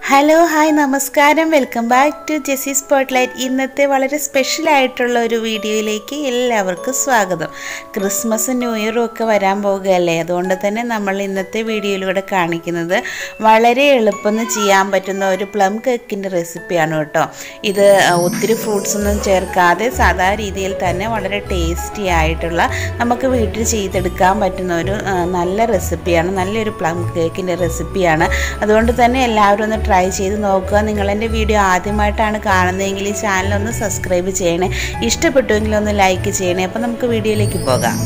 hello hi നമസ്കാരം welcome back to JC spotlight ഇന്നത്തെ വളരെ സ്പെഷ്യൽ ആയിട്ടുള്ള ഒരു വീഡിയോയിലേക്ക് എല്ലാവർക്കും സ്വാഗതം ക്രിസ്മസും ന്യൂ ഇയറും ഒക്കെ വരാൻ പോകുകയല്ലേ അതുകൊണ്ട് തന്നെ നമ്മൾ ഇന്നത്തെ വീഡിയോയിലൂടെ കാണിക്കുന്നത് വളരെ എളുപ്പം ചെയ്യാൻ പറ്റുന്ന ഒരു പ്ലം കേക്കിൻ്റെ റെസിപ്പിയാണ് കേട്ടോ ഇത് ഒത്തിരി ഫ്രൂട്ട്സ് ഒന്നും ചേർക്കാതെ സാധാ രീതിയിൽ തന്നെ വളരെ ടേസ്റ്റി ആയിട്ടുള്ള നമുക്ക് വീട്ടിൽ ചെയ്തെടുക്കാൻ പറ്റുന്ന ഒരു ആ, നല്ല റെസിപ്പിയാണ് നല്ലൊരു പ്ലം കേക്കിൻ്റെ റെസിപ്പിയാണ് അതുകൊണ്ട് തന്നെ എല്ലാവരും ഒന്ന് ട്രൈ ചെയ്ത് നോക്കുക നിങ്ങൾ എൻ്റെ വീഡിയോ ആദ്യമായിട്ടാണ് കാണുന്നതെങ്കിൽ ഈ ചാനൽ ഒന്ന് സബ്സ്ക്രൈബ് ചെയ്യണേ ഇഷ്ടപ്പെട്ടുവെങ്കിൽ ഒന്ന് ലൈക്ക് ചെയ്യണേ അപ്പോൾ നമുക്ക് വീഡിയോയിലേക്ക് പോകാം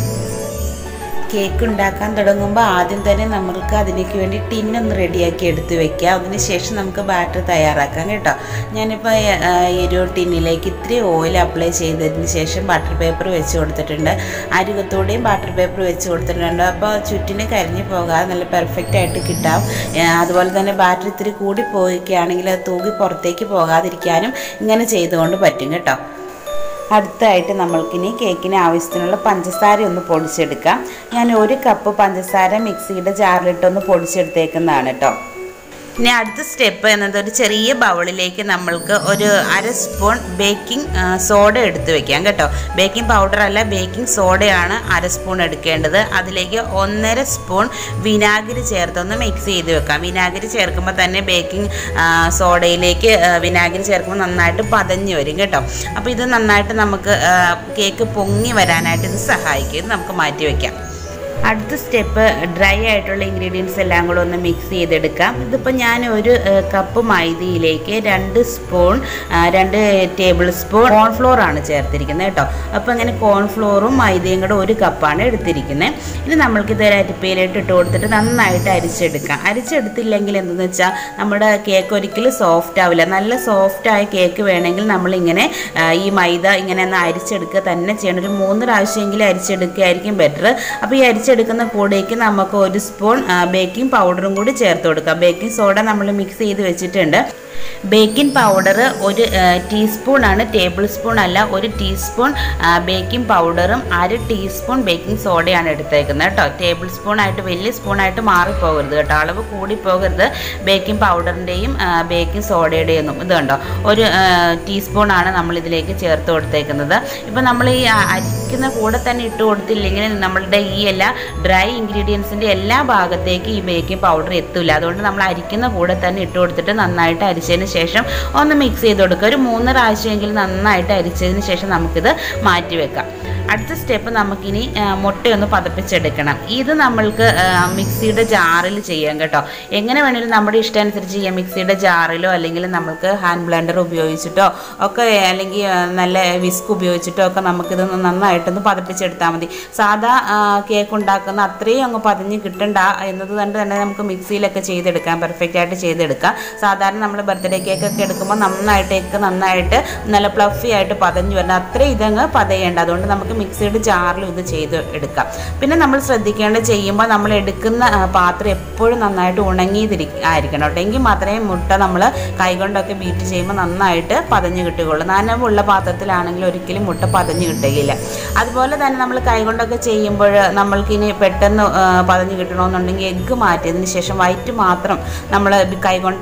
കേക്ക് ഉണ്ടാക്കാൻ തുടങ്ങുമ്പോൾ ആദ്യം തന്നെ നമുക്ക് അതിലേക്ക് വേണ്ടി ടിന്നൊന്ന് റെഡിയാക്കി എടുത്ത് വെക്കുക അതിന് ശേഷം നമുക്ക് ബാറ്റർ തയ്യാറാക്കാം കേട്ടോ ഞാനിപ്പോൾ ആ, ഈ ഒരു ടിന്നിലേക്ക് ഇത്തിരി ഓയിൽ അപ്ലൈ ചെയ്തതിന് ശേഷം ബട്ടർ പേപ്പർ വെച്ച് കൊടുത്തിട്ടുണ്ട് അരികത്തോടെയും ബട്ടർ പേപ്പർ വെച്ച് കൊടുത്തിട്ടുണ്ട് അപ്പോൾ ചുറ്റിന് കരിഞ്ഞു പോകാതെ നല്ല പെർഫെക്റ്റ് ആയിട്ട് കിട്ടാം ആ, അതുപോലെ തന്നെ ബാറ്റർ ഇത്തിരി കൂടി പോവുകയാണെങ്കിൽ അത് തൂകി പുറത്തേക്ക് പോകാതിരിക്കാനും ഇങ്ങനെ ചെയ്തുകൊണ്ട് പറ്റും കേട്ടോ അടുത്തായിട്ട് നമ്മൾക്കിനി കേക്കിന് ആവശ്യത്തിനുള്ള പഞ്ചസാര ഒന്ന് പൊടിച്ചെടുക്കാം ഞാൻ ഒരു കപ്പ് പഞ്ചസാര മിക്സിയുടെ ജാറിലിട്ടൊന്ന് പൊടിച്ചെടുത്തേക്കുന്നതാണ് കേട്ടോ ഇനി അടുത്ത സ്റ്റെപ്പ് എന്നത് ഒരു ചെറിയ ബൗളിലേക്ക് നമ്മൾക്ക് ഒരു അര സ്പൂൺ ബേക്കിംഗ് സോഡ എടുത്ത് വെക്കാം കേട്ടോ ബേക്കിംഗ് പൗഡർ അല്ല ബേക്കിംഗ് സോഡയാണ് അര സ്പൂൺ എടുക്കേണ്ടത് അതിലേക്ക് ഒന്നര സ്പൂൺ വിനാഗിരി ചേർത്തൊന്ന് മിക്സ് ചെയ്ത് വെക്കാം വിനാഗിരി ചേർക്കുമ്പോൾ തന്നെ ബേക്കിംഗ് സോഡയിലേക്ക് ആ, വിനാഗിരി ചേർക്കുമ്പോൾ നന്നായിട്ട് പതഞ്ഞ് വരും കേട്ടോ അപ്പോൾ ഇത് നന്നായിട്ട് നമുക്ക് ആ, കേക്ക് പൊങ്ങി വരാനായിട്ട് ഇത് സഹായിക്കും ഇത് നമുക്ക് മാറ്റി വയ്ക്കാം അടുത്ത സ്റ്റെപ്പ് ഡ്രൈ ആയിട്ടുള്ള ഇൻഗ്രീഡിയൻസ് എല്ലാം കൂടെ ഒന്ന് മിക്സ് ചെയ്തെടുക്കാം ഇതിപ്പോൾ ഞാൻ ഒരു ഏഹ്, കപ്പ് മൈദയിലേക്ക് രണ്ട് സ്പൂൺ ആ, രണ്ട് ടേബിൾ സ്പൂൺ കോൺഫ്ലോർ ആണ് ചേർത്തിരിക്കുന്നത് കേട്ടോ അപ്പോൾ അങ്ങനെ കോൺഫ്ലോറും മൈദയും കൂടെ ഒരു കപ്പാണ് എടുത്തിരിക്കുന്നത് ഇനി നമ്മൾക്കിത് ഒരു അരിപ്പയിലിട്ട് ഇട്ട് കൊടുത്തിട്ട് നന്നായിട്ട് അരിച്ചെടുക്കാം അരിച്ചെടുത്തില്ലെങ്കിൽ എന്തെന്ന് വെച്ചാൽ നമ്മുടെ കേക്ക് ഒരിക്കലും സോഫ്റ്റ് ആവില്ല നല്ല സോഫ്റ്റ് ആയ കേക്ക് വേണമെങ്കിൽ നമ്മളിങ്ങനെ ആ, ഈ മൈദ ഇങ്ങനെ ഒന്ന് അരിച്ചെടുക്കുക തന്നെ ചെയ്യണം ഒരു മൂന്ന് പ്രാവശ്യമെങ്കിലും അരിച്ചെടുക്കുകയായിരിക്കും ബെറ്റർ അപ്പോൾ ഈ അരിച്ചെടുക്കുന്ന കൂടേക്ക് നമുക്ക് ഒരു സ്പൂൺ ബേക്കിംഗ് പൗഡറും കൂടി ചേർത്ത് കൊടുക്കാം ബേക്കിംഗ് സോഡ നമ്മൾ മിക്സ് ചെയ്ത് വെച്ചിട്ടുണ്ട് ബേക്കിംഗ് പൗഡർ ഒരു ടീസ്പൂൺ ആണ് ടേബിൾ സ്പൂൺ അല്ല ഒരു ടീസ്പൂൺ ബേക്കിംഗ് പൗഡറും അര ടീസ്പൂൺ ബേക്കിംഗ് സോഡയാണ് എടുത്തേക്കുന്നത് കേട്ടോ ടേബിൾ സ്പൂൺ ആയിട്ട് വലിയ സ്പൂൺ ആയിട്ട് മാറിപ്പോകരുത് കേട്ടോ അളവ് കൂടി പോകരുത് ബേക്കിംഗ് പൗഡറിൻ്റെയും ബേക്കിംഗ് സോഡയുടെയും ഒന്നും ഇത് കണ്ടോ ഒരു ടീസ്പൂൺ ആണ് നമ്മൾ ഇതിലേക്ക് ചേർത്ത് കൊടുത്തേക്കുന്നത് ഇപ്പം നമ്മൾ ഈ ആ, അരിക്കുന്ന കൂടെ തന്നെ ഇട്ട് കൊടുത്തില്ലെങ്കിൽ നമ്മളുടെ ഈ എല്ലാ ഡ്രൈ ഇൻഗ്രീഡിയൻസിൻ്റെ എല്ലാ ഭാഗത്തേക്ക് ഈ ബേക്കിംഗ് പൗഡർ എത്തില്ല അതുകൊണ്ട് നമ്മൾ അരിക്കുന്ന കൂടെ തന്നെ ഇട്ട് കൊടുത്തിട്ട് നന്നായിട്ട് അരിച്ചതിന് ശേഷം ഒന്ന് മിക്സ് ചെയ്ത് കൊടുക്കുക ഒരു മൂന്ന് പ്രാവശ്യമെങ്കിലും നന്നായിട്ട് അരിച്ചതിന് ശേഷം നമുക്കിത് മാറ്റി വെക്കാം അടുത്ത സ്റ്റെപ്പ് നമുക്കിനി ആ, മുട്ടയൊന്ന് പതപ്പിച്ചെടുക്കണം ഇത് നമ്മൾക്ക് ആ, മിക്സിയുടെ ജാറിൽ ചെയ്യാം കേട്ടോ എങ്ങനെ വേണമെങ്കിലും നമ്മുടെ ഇഷ്ടം അനുസരിച്ച് ചെയ്യാം മിക്സിയുടെ ജാറിലോ അല്ലെങ്കിൽ നമുക്ക് ഹാൻഡ് ബ്ലെൻഡർ ഉപയോഗിച്ചിട്ടോ ഒക്കെ അല്ലെങ്കിൽ ആ, നല്ല വിസ്ക് ഉപയോഗിച്ചിട്ടോ ഒക്കെ നമുക്കിത് നന്നായിട്ടൊന്ന് പതപ്പിച്ചെടുത്താൽ മതി സാധാ ആ, കേക്ക് ഉണ്ടാക്കുന്ന അത്രയും അങ്ങ് പതിഞ്ഞ് കിട്ടണ്ട എന്നത് കൊണ്ട് തന്നെ നമുക്ക് മിക്സിയിലൊക്കെ ചെയ്തെടുക്കാം പെർഫെക്റ്റ് ആയിട്ട് ചെയ്തെടുക്കാം സാധാരണ നമ്മൾ ബർത്ത്ഡേ കേക്കൊക്കെ എടുക്കുമ്പോൾ നന്നായിട്ട് കേക്ക് നന്നായിട്ട് നല്ല പ്ലഫി ആയിട്ട് പതഞ്ഞു വരണം അത്രയും ഇതങ്ങ് പതയേണ്ട അതുകൊണ്ട് നമുക്ക് മിക്സിയുടെ ജാറിലും ഇത് ചെയ്ത് എടുക്കാം പിന്നെ നമ്മൾ ശ്രദ്ധിക്കേണ്ടത് ചെയ്യുമ്പോൾ നമ്മൾ എടുക്കുന്ന ആ, പാത്രം എപ്പോഴും നന്നായിട്ട് ഉണങ്ങിയതിരി ആയിരിക്കണം കേട്ടോ എങ്കിൽ മാത്രമേ മുട്ട നമ്മൾ കൈകൊണ്ടൊക്കെ ബീറ്റ് ചെയ്യുമ്പോൾ നന്നായിട്ട് പതഞ്ഞ് കിട്ടുകയുള്ളൂ നനവുള്ള പാത്രത്തിലാണെങ്കിൽ ഒരിക്കലും മുട്ട പതഞ്ഞ് കിട്ടുകയില്ല അതുപോലെ തന്നെ നമ്മൾ കൈകൊണ്ടൊക്കെ ചെയ്യുമ്പോൾ നമ്മൾക്കിനി പെട്ടെന്ന് ആ, പതഞ്ഞ് കിട്ടണമെന്നുണ്ടെങ്കിൽ എഗ്ഗ് മാറ്റിയതിന് ശേഷം വൈറ്റ് മാത്രം നമ്മൾ കൈകൊണ്ട്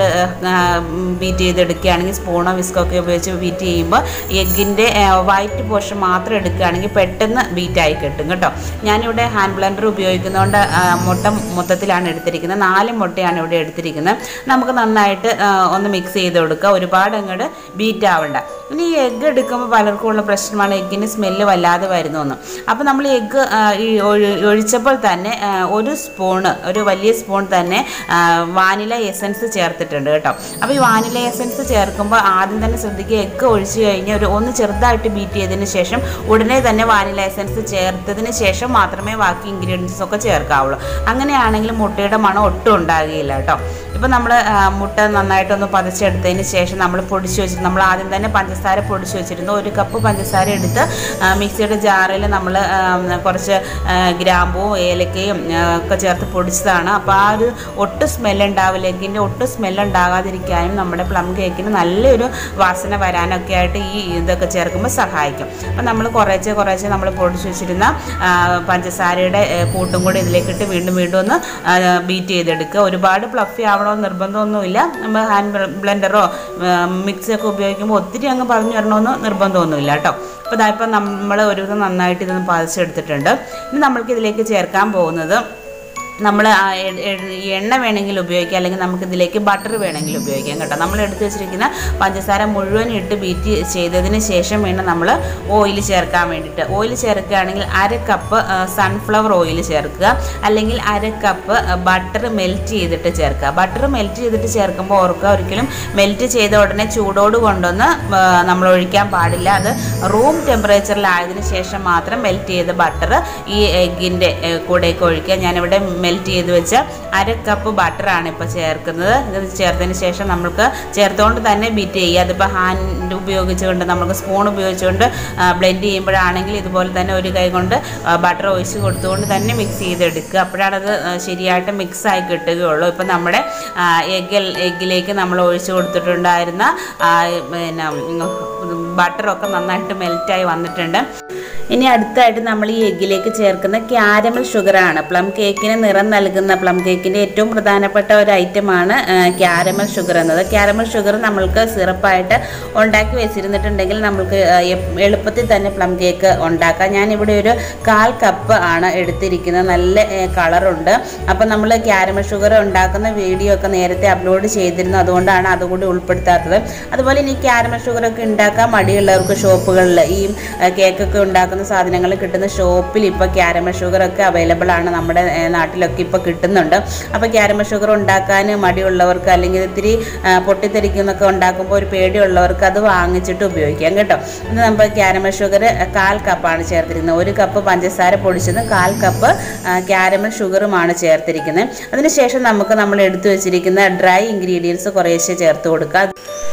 ബീറ്റ് ചെയ്തെടുക്കുകയാണെങ്കിൽ സ്പൂണോ വിസ്കോ ഒക്കെ ഉപയോഗിച്ച് ബീറ്റ് ചെയ്യുമ്പോൾ എഗ്ഗിൻ്റെ വൈറ്റ് പോർഷൻ മാത്രം എടുക്കുകയാണെങ്കിൽ പെട്ടെന്ന് ബീറ്റായി കിട്ടും കേട്ടോ ഞാനിവിടെ ഹാൻഡ് ബ്ലെൻഡർ ഉപയോഗിക്കുന്നതുകൊണ്ട് ആ, മുട്ട മൊത്തത്തിലാണ് എടുത്തിരിക്കുന്നത് നാല് മുട്ടയാണ് ഇവിടെ എടുത്തിരിക്കുന്നത് നമുക്ക് നന്നായിട്ട് ആ, ഒന്ന് മിക്സ് ചെയ്ത് കൊടുക്കുക ഒരുപാട് അങ്ങോട്ട് ബീറ്റ് ആവണ്ട ഇനി ഈ എഗ്ഗ് എടുക്കുമ്പോൾ പലർക്കും ഉള്ള പ്രശ്നമാണ് എഗ്ഗിന് സ്മെല്ല് വല്ലാതെ വരുന്നു അപ്പോൾ നമ്മൾ എഗ്ഗ് ഈ ഒഴി- ഒഴിച്ചപ്പോൾ തന്നെ ആ, ഒരു സ്പൂണ് ഒരു വലിയ സ്പൂൺ തന്നെ ആ, വാനില എസൻസ് ചേർത്തിട്ടുണ്ട് കേട്ടോ അപ്പോൾ ഈ വാനില എസൻസ് ചേർക്കുമ്പോൾ ആദ്യം തന്നെ ശ്രദ്ധിക്കുക എഗ്ഗ് ഒഴിച്ച് കഴിഞ്ഞ് ഒരു ഒന്ന് ചെറുതായിട്ട് ബീറ്റ് ചെയ്തതിന് ശേഷം ഉടനെ തന്നെ വാനില എസൻസ് ചേർത്തതിന് ശേഷം മാത്രമേ ബാക്കി ഇൻഗ്രീഡിയൻസ് ഒക്കെ ചേർക്കാവുള്ളൂ അങ്ങനെയാണെങ്കിൽ മുട്ടയുടെ മണം ഒട്ടും ഉണ്ടാകുകയില്ല കേട്ടോ ഇപ്പം നമ്മൾ മുട്ട നന്നായിട്ടൊന്ന് പതച്ചെടുത്തതിന് ശേഷം നമ്മൾ പൊടിച്ച് വെച്ചിട്ട് നമ്മൾ ആദ്യം തന്നെ പഞ്ചസാര പൊടിച്ച് വെച്ചിരുന്നു ഒരു കപ്പ് പഞ്ചസാര എടുത്ത് ആ, മിക്സിയുടെ ജാറിൽ നമ്മൾ കുറച്ച് ആ, ഗ്രാമ്പുവും ഏലക്കയും ആ, ഒക്കെ ചേർത്ത് പൊടിച്ചതാണ് അപ്പോൾ ആ ഒരു ഒട്ടും സ്മെൽ ഉണ്ടാവില്ല എഗ്ഗിൻ്റെ ഒട്ടും സ്മെൽ ഉണ്ടാകാതിരിക്കാനും നമ്മുടെ പ്ലം കേക്കിന് നല്ലൊരു വാസന വരാനൊക്കെ ആയിട്ട് ഈ ഇതൊക്കെ ചേർക്കുമ്പോൾ സഹായിക്കും അപ്പം നമ്മൾ കുറേശ്ശെ കുറേശ്ശെ ശേഷം നമ്മൾ പൊടിച്ച് വെച്ചിരുന്ന ആ, പഞ്ചസാരയുടെ ഏ, കൂട്ടും കൂടി ഇതിലേക്കിട്ട് വീണ്ടും വീണ്ടും ഒന്ന് ബീറ്റ് ചെയ്തെടുക്കുക ഒരുപാട് ഫ്ലഫി ആവണമെന്ന് നിർബന്ധമൊന്നുമില്ല നമ്മൾ ഹാൻഡ് ബ്ലെൻഡറോ മിക്സിയൊക്കെ ഉപയോഗിക്കുമ്പോൾ ഒത്തിരി അങ്ങ് പറഞ്ഞു വരണമെന്ന് നിർബന്ധമൊന്നുമില്ല കേട്ടോ അപ്പോൾ ഇതായപ്പോൾ നമ്മൾ ഒരുവിധം നന്നായിട്ട് ഇതൊന്ന് പതിച്ചെടുത്തിട്ടുണ്ട് ഇനി നമ്മൾക്ക് ഇതിലേക്ക് ചേർക്കാൻ പോകുന്നത് നമ്മൾ എണ്ണ വേണമെങ്കിൽ ഉപയോഗിക്കാം അല്ലെങ്കിൽ നമുക്ക് ഇതിലേക്ക് ബട്ടർ വേണമെങ്കിൽ ഉപയോഗിക്കാം കേട്ടോ നമ്മൾ എടുത്ത് വെച്ചിരിക്കുന്ന പഞ്ചസാര മുഴുവൻ ഇട്ട് ബീറ്റ് ചെയ്തതിന് ശേഷം വേണം നമ്മൾ ഓയിൽ ചേർക്കാൻ വേണ്ടിയിട്ട് ഓയിൽ ചേർക്കുകയാണെങ്കിൽ അര കപ്പ് സൺഫ്ലവർ ഓയിൽ ചേർക്കുക അല്ലെങ്കിൽ അര കപ്പ് ബട്ടർ മെൽറ്റ് ചെയ്തിട്ട് ചേർക്കുക ബട്ടർ മെൽറ്റ് ചെയ്തിട്ട് ചേർക്കുമ്പോൾ ഓർക്കുക ഒരിക്കലും മെൽറ്റ് ചെയ്ത ഉടനെ ചൂടോട് കൊണ്ടൊന്ന് ആ, നമ്മൾ ഒഴിക്കാൻ പാടില്ല അത് റൂം ടെമ്പറേച്ചറിലായതിനു ശേഷം മാത്രം മെൽറ്റ് ചെയ്ത ബട്ടർ ഈ എഗ്ഗിൻ്റെ കൂടെയൊക്കെ ഒഴിക്കുക ഞാനിവിടെ മെൽറ്റ് ചെയ്ത് വെച്ച അര കപ്പ് ബട്ടറാണ് ഇപ്പോൾ ചേർക്കുന്നത് ഇത് ചേർത്തതിന് ശേഷം നമുക്ക് ചേർത്തുകൊണ്ട് തന്നെ ബീറ്റ് ചെയ്യുക അതിപ്പോൾ ഹാൻഡ് ഉപയോഗിച്ചുകൊണ്ട് നമുക്ക് സ്പൂൺ ഉപയോഗിച്ചുകൊണ്ട് ബ്ലെൻഡ് ചെയ്യുമ്പോഴാണെങ്കിൽ ഇതുപോലെ തന്നെ ഒരു കൈ കൊണ്ട് ബട്ടർ ഒഴിച്ച് കൊടുത്തുകൊണ്ട് തന്നെ മിക്സ് ചെയ്തെടുക്കുക അപ്പോഴാണത് ആ, ശരിയായിട്ട് മിക്സ് ആയി കിട്ടുകയുള്ളൂ ഇപ്പം നമ്മുടെ എഗ്ഗിൽ എഗ്ഗിലേക്ക് നമ്മൾ ഒഴിച്ച് കൊടുത്തിട്ടുണ്ടായിരുന്ന ആ, പിന്നെ ബട്ടറൊക്കെ നന്നായിട്ട് മെൽറ്റായി വന്നിട്ടുണ്ട് ഇനി അടുത്തായിട്ട് നമ്മൾ ഈ എഗ്ഗിലേക്ക് ചേർക്കുന്ന ക്യാരമൽ ഷുഗറാണ് പ്ലം കേക്കിന് നിറം നൽകുന്ന പ്ലം കേക്കിൻ്റെ ഏറ്റവും പ്രധാനപ്പെട്ട ഒരു ഐറ്റമാണ് ക്യാരമൽ ഷുഗർ എന്നത് ക്യാരമൽ ഷുഗർ നമ്മൾക്ക് സിറപ്പായിട്ട് ഉണ്ടാക്കി വെച്ചിരുന്നിട്ടുണ്ടെങ്കിൽ നമുക്ക് ആ, എ- എളുപ്പത്തിൽ തന്നെ പ്ലം കേക്ക് ഉണ്ടാക്കാം ഞാനിവിടെ ഒരു കാൽ കപ്പ് ആണ് എടുത്തിരിക്കുന്നത് നല്ല കളറുണ്ട് അപ്പം നമ്മൾ ക്യാരമൽ ഷുഗർ ഉണ്ടാക്കുന്ന വീഡിയോ ഒക്കെ നേരത്തെ അപ്ലോഡ് ചെയ്തിരുന്നു അതുകൊണ്ടാണ് അതുകൂടി ഉൾപ്പെടുത്താത്തത് അതുപോലെ ഇനി ക്യാരമൽ ഷുഗറൊക്കെ ഉണ്ടാക്കാൻ മടിയുള്ളവർക്ക് ഷോപ്പുകളിൽ ഈ ആ, കേക്കൊക്കെ ഉണ്ടാക്കുന്ന സാധനങ്ങൾ കിട്ടുന്ന ഷോപ്പിൽ ഇപ്പോൾ ക്യാരമൽ ഷുഗറൊക്കെ അവൈലബിൾ ആണ് നമ്മുടെ ആ, നാട്ടിലൊക്കെ ഇപ്പോൾ കിട്ടുന്നുണ്ട് അപ്പോൾ ക്യാരമൽ ഷുഗർ ഉണ്ടാക്കാൻ മടിയുള്ളവർക്ക് അല്ലെങ്കിൽ ഇത്തിരി ആ, പൊട്ടിത്തെറിക്കുന്നൊക്കെ ഉണ്ടാക്കുമ്പോൾ ഒരു പേടിയുള്ളവർക്ക് അത് വാങ്ങിച്ചിട്ട് ഉപയോഗിക്കാം കേട്ടോ ഇന്ന് നമ്മൾ ക്യാരമൽ ഷുഗർ കാൽ കപ്പാണ് ചേർത്തിരിക്കുന്നത് ഒരു കപ്പ് പഞ്ചസാര പൊടിച്ചതും കാൽ കപ്പ് ക്യാരമൽ ഷുഗറുമാണ് ചേർത്തിരിക്കുന്നത് അതിനുശേഷം നമുക്ക് നമ്മൾ എടുത്തു വെച്ചിരിക്കുന്ന ഡ്രൈ ഇൻഗ്രീഡിയൻസ് കുറേശ്ശെ ചേർത്ത് കൊടുക്കുക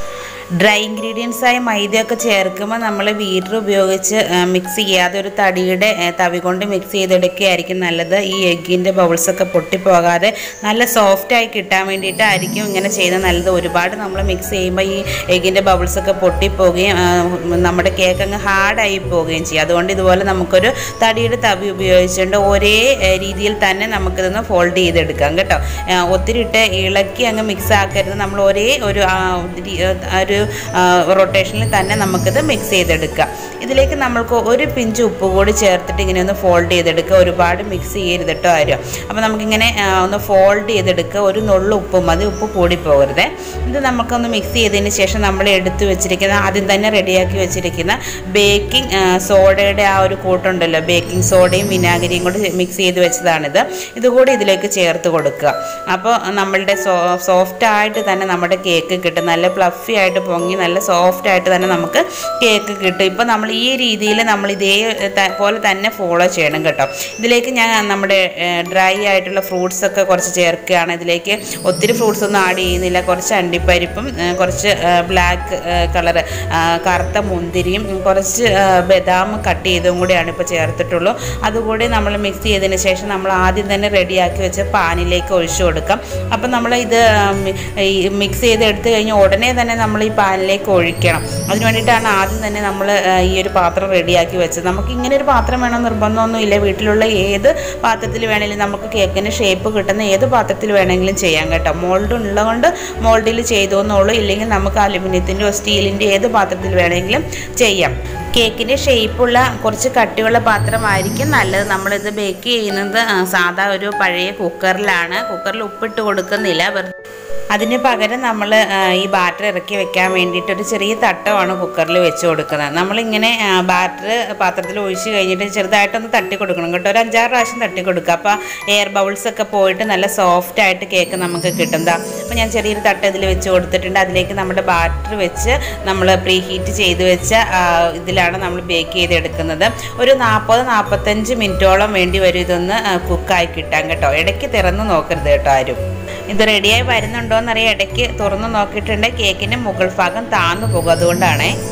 ഡ്രൈ ഇൻഗ്രീഡിയൻസ് ആയ മൈദയൊക്കെ ചേർക്കുമ്പോൾ നമ്മൾ ബീറ്റർ ഉപയോഗിച്ച് മിക്സ് ചെയ്യാതെ ഒരു തടിയുടെ ആ, തവി കൊണ്ട് മിക്സ് ചെയ്തെടുക്കുകയായിരിക്കും നല്ലത് ഈ എഗ്ഗിൻ്റെ ബൗൾസൊക്കെ പൊട്ടിപ്പോകാതെ നല്ല സോഫ്റ്റായി കിട്ടാൻ വേണ്ടിയിട്ടായിരിക്കും ഇങ്ങനെ ചെയ്യുന്നത് നല്ലത് ഒരുപാട് നമ്മൾ മിക്സ് ചെയ്യുമ്പോൾ ഈ എഗ്ഗിൻ്റെ ബൗൾസൊക്കെ പൊട്ടിപ്പോവുകയും ആ, നമ്മുടെ കേക്ക് അങ്ങ് ഹാർഡായി പോവുകയും ചെയ്യും അതുകൊണ്ട് ഇതുപോലെ നമുക്കൊരു തടിയുടെ തവി ഉപയോഗിച്ചുകൊണ്ട് ഒരേ ആ, രീതിയിൽ തന്നെ നമുക്കിതൊന്ന് ഫോൾഡ് ചെയ്തെടുക്കാം കേട്ടോ ആ, ഒത്തിരി ഇട്ട് ഇളക്കി അങ്ങ് മിക്സ് ആക്കരുത് നമ്മൾ ഒരേ ഒരു ആ, രി- ആ, ഒരു റൊട്ടേഷനിൽ തന്നെ നമുക്കിത് മിക്സ് ചെയ്തെടുക്കാം ഇതിലേക്ക് നമ്മൾക്ക് ഒരു പിഞ്ച് ഉപ്പ് കൂടി ചേർത്തിട്ട് ഇങ്ങനെ ഒന്ന് ഫോൾഡ് ചെയ്തെടുക്കുക ഒരുപാട് മിക്സ് ചെയ്യരുത് കേട്ടോ ആരും അപ്പോൾ നമുക്കിങ്ങനെ ആ, ഒന്ന് ഫോൾഡ് ചെയ്തെടുക്കുക ഒരു നുള്ളു ഉപ്പ് മതി ഉപ്പ് കൂടി പോകരുത് ഇത് നമുക്കൊന്ന് മിക്സ് ചെയ്തതിന് ശേഷം നമ്മൾ എടുത്തു വെച്ചിരിക്കുന്ന ആദ്യം തന്നെ റെഡിയാക്കി വെച്ചിരിക്കുന്ന ബേക്കിംഗ് സോഡയുടെ ആ ഒരു കൂട്ടുണ്ടല്ലോ ബേക്കിംഗ് സോഡയും വിനാഗിരിയും കൂടി മിക്സ് ചെയ്ത് വെച്ചതാണിത് ഇതുകൂടി ഇതിലേക്ക് ചേർത്ത് കൊടുക്കുക അപ്പോൾ നമ്മളുടെ സോ സോഫ്റ്റ് ആയിട്ട് തന്നെ നമ്മുടെ കേക്ക് കിട്ടും നല്ല ഫ്ലഫി ആയിട്ട് പൊങ്ങി നല്ല സോഫ്റ്റ് ആയിട്ട് തന്നെ നമുക്ക് കേക്ക് കിട്ടും ഇപ്പോൾ നമ്മൾ ഈ രീതിയിൽ നമ്മൾ ഇതേ ത- പോലെ തന്നെ ഫോളോ ചെയ്യണം കേട്ടോ ഇതിലേക്ക് ഞാൻ നമ്മുടെ ഡ്രൈ ആയിട്ടുള്ള ഫ്രൂട്ട്സ് ഒക്കെ കുറച്ച് ചേർക്കുകയാണ് ഇതിലേക്ക് ഒത്തിരി ഫ്രൂട്ട്സ് ഒന്നും ആഡ് ചെയ്യുന്നില്ല കുറച്ച് അണ്ടിപ്പരിപ്പും ഏ, കുറച്ച് ബ്ലാക്ക് കളർ കറുത്ത മുന്തിരിയും ഉം, കുറച്ച് ആ, ബദാം കട്ട് ചെയ്തതും കൂടിയാണ് ഇപ്പോൾ ചേർത്തിട്ടുള്ളൂ അതുകൂടി നമ്മൾ മിക്സ് ചെയ്തതിന് ശേഷം നമ്മൾ ആദ്യം തന്നെ റെഡിയാക്കി വെച്ച പാനിലേക്ക് ഒഴിച്ചു കൊടുക്കാം അപ്പം നമ്മൾ ഇത് ഉം, ഈ മിക്സ് ചെയ്ത് എടുത്തു കഴിഞ്ഞാൽ ഉടനെ തന്നെ നമ്മൾ ഈ പാനിലേക്ക് ഒഴിക്കണം അതിന് വേണ്ടിയിട്ടാണ് ആദ്യം തന്നെ നമ്മൾ ഈ ഒരു പാത്രം റെഡിയാക്കി വെച്ചത് നമുക്ക് ഇങ്ങനെ ഒരു പാത്രം വേണം നിർബന്ധമൊന്നുമില്ല വീട്ടിലുള്ള ഏത് പാത്രത്തിൽ വേണമെങ്കിലും നമുക്ക് കേക്കിന് ഷേപ്പ് കിട്ടുന്ന ഏത് പാത്രത്തിൽ വേണമെങ്കിലും ചെയ്യാം കേട്ടോ മോൾഡ് ഉള്ളതുകൊണ്ട് മോൾഡിൽ ചെയ്തു എന്നുള്ളൂ ഇല്ലെങ്കിൽ നമുക്ക് അലുമിനിയത്തിൻ്റെയോ സ്റ്റീലിൻ്റെ ഏത് പാത്രത്തിൽ വേണമെങ്കിലും ചെയ്യാം കേക്കിൻ്റെ ഷേപ്പുള്ള കുറച്ച് കട്ടിയുള്ള പാത്രമായിരിക്കും നല്ലത് നമ്മളിത് ബേക്ക് ചെയ്യുന്നത് ആ, സാധാ ഒരു പഴയ കുക്കറിലാണ് കുക്കറിൽ ഉപ്പിട്ട് കൊടുക്കുന്നില്ല വെറുതെ അതിന് പകരം നമ്മൾ ഈ ബാറ്റർ ഇറക്കി വെക്കാൻ വേണ്ടിയിട്ട് ഒരു ചെറിയ തട്ടമാണ് കുക്കറിൽ വെച്ച് കൊടുക്കുന്നത് നമ്മളിങ്ങനെ ബാറ്റർ പാത്രത്തിൽ ഒഴിച്ച് കഴിഞ്ഞിട്ട് ചെറുതായിട്ടൊന്ന് തട്ടി കൊടുക്കണം കേട്ടോ ഒരു അഞ്ചാറ് പ്രാവശ്യം തട്ടി കൊടുക്കുക അപ്പോൾ എയർ ബൗൾസ് ഒക്കെ പോയിട്ട് നല്ല സോഫ്റ്റ് ആയിട്ട് കേക്ക് നമുക്ക് കിട്ടും ദാ അപ്പോൾ ഞാൻ ചെറിയൊരു തട്ട് ഇതിൽ വെച്ച് കൊടുത്തിട്ടുണ്ട് അതിലേക്ക് നമ്മുടെ ബാറ്റർ വെച്ച് നമ്മൾ പ്രീ ഹീറ്റ് ചെയ്ത് വെച്ച ആ, ഇതിലാണ് നമ്മൾ ബേക്ക് ചെയ്തെടുക്കുന്നത് ഒരു നാൽപ്പത് നാൽപ്പത്തഞ്ച് മിനിറ്റോളം വേണ്ടി വരും ഇതൊന്ന് കുക്കായി കിട്ടാൻ കേട്ടോ ഇടയ്ക്ക് തുറന്ന് നോക്കരുത് കേട്ടോ ആരും ഇത് റെഡിയായി വരുന്നുണ്ടോ എന്നറിയാം ഇടയ്ക്ക് തുറന്ന് നോക്കിയിട്ടുണ്ട് കേക്കിൻ്റെ മുകൾ ഭാഗം താന്നു പോകും അതുകൊണ്ടാണേ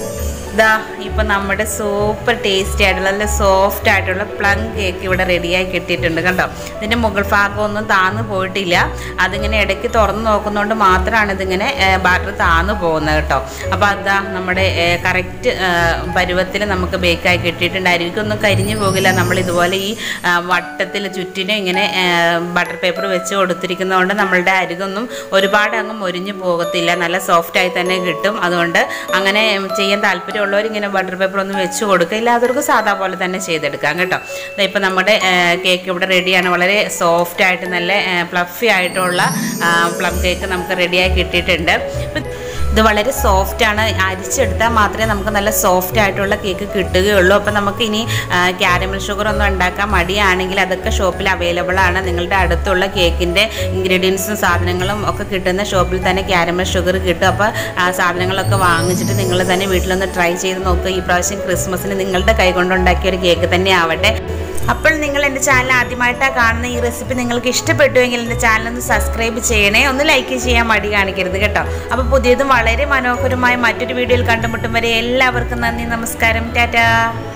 ഇതാ ഇപ്പം നമ്മുടെ സൂപ്പർ ടേസ്റ്റി ആയിട്ടുള്ള നല്ല സോഫ്റ്റ് ആയിട്ടുള്ള പ്ലം കേക്ക് ഇവിടെ റെഡിയായി കിട്ടിയിട്ടുണ്ട് കണ്ടോ ഇതിൻ്റെ മുകൾ ഭാഗമൊന്നും താന്ന് പോയിട്ടില്ല അതിങ്ങനെ ഇടയ്ക്ക് തുറന്ന് നോക്കുന്നതുകൊണ്ട് മാത്രമാണ് ഇതിങ്ങനെ ബാറ്റർ താന്ന് പോകുന്നത് കേട്ടോ അപ്പോൾ അതാ നമ്മുടെ കറക്റ്റ് പരുവത്തിൽ നമുക്ക് ബേക്കായി കിട്ടിയിട്ടുണ്ട് അരിക്കൊന്നും കരിഞ്ഞു പോകില്ല നമ്മൾ ഇതുപോലെ ഈ ആ, വട്ടത്തിൽ ചുറ്റിനും ഇങ്ങനെ ബട്ടർ പേപ്പർ വെച്ച് കൊടുത്തിരിക്കുന്നതുകൊണ്ട് നമ്മളുടെ അരികൊന്നും ഒരുപാട് അങ്ങ് മൊരിഞ്ഞു പോകത്തില്ല നല്ല സോഫ്റ്റായി തന്നെ കിട്ടും അതുകൊണ്ട് അങ്ങനെ ചെയ്യാൻ താല്പര്യമുള്ളവർ ഇങ്ങനെ ബട്ടർ പേപ്പർ ഒന്ന് വെച്ച് കൊടുക്കുക ഇല്ലാത്തവർക്ക് സാധാ പോലെ തന്നെ ചെയ്തെടുക്കാം കേട്ടോ ദാ ഇപ്പം നമ്മുടെ കേക്ക് ഇവിടെ റെഡിയാണ് വളരെ സോഫ്റ്റ് ആയിട്ട് നല്ല പ്ലഫി ആയിട്ടുള്ള പ്ലം കേക്ക് നമുക്ക് റെഡിയായി കിട്ടിയിട്ടുണ്ട് ഇപ്പം ഇത് വളരെ സോഫ്റ്റ് ആണ് അരിച്ചെടുത്താൽ മാത്രമേ നമുക്ക് നല്ല സോഫ്റ്റ് ആയിട്ടുള്ള കേക്ക് കിട്ടുകയുള്ളൂ അപ്പം നമുക്ക് ഇനി ക്യാരമൽ ഷുഗർ ഒന്നും ഉണ്ടാക്കാൻ മടിയാണെങ്കിൽ അതൊക്കെ ഷോപ്പിൽ അവൈലബിൾ ആണ് നിങ്ങളുടെ അടുത്തുള്ള കേക്കിൻ്റെ ഇൻഗ്രീഡിയൻസും സാധനങ്ങളും ഒക്കെ കിട്ടുന്ന ഷോപ്പിൽ തന്നെ ക്യാരമൽ ഷുഗർ കിട്ടും അപ്പോൾ ആ സാധനങ്ങളൊക്കെ വാങ്ങിച്ചിട്ട് നിങ്ങൾ തന്നെ വീട്ടിലൊന്ന് ട്രൈ ചെയ്ത് നോക്കുക ഈ പ്രാവശ്യം ക്രിസ്മസിന് നിങ്ങളുടെ കൈ കൊണ്ടുണ്ടാക്കിയ ഒരു കേക്ക് തന്നെ ആവട്ടെ അപ്പോൾ നിങ്ങൾ എൻ്റെ ചാനൽ ആദ്യമായിട്ടാണ് കാണുന്ന ഈ റെസിപ്പി നിങ്ങൾക്ക് ഇഷ്ടപ്പെട്ടുവെങ്കിൽ എൻ്റെ ചാനൽ ഒന്ന് സബ്സ്ക്രൈബ് ചെയ്യണേ ഒന്ന് ലൈക്ക് ചെയ്യാൻ മടി കാണിക്കരുത് കേട്ടോ അപ്പോൾ പുതിയതും വളരെ മനോഹരമായ മറ്റൊരു വീഡിയോയിൽ കണ്ടുമുട്ടും വരെ എല്ലാവർക്കും നന്ദി നമസ്കാരം ടാറ്റാ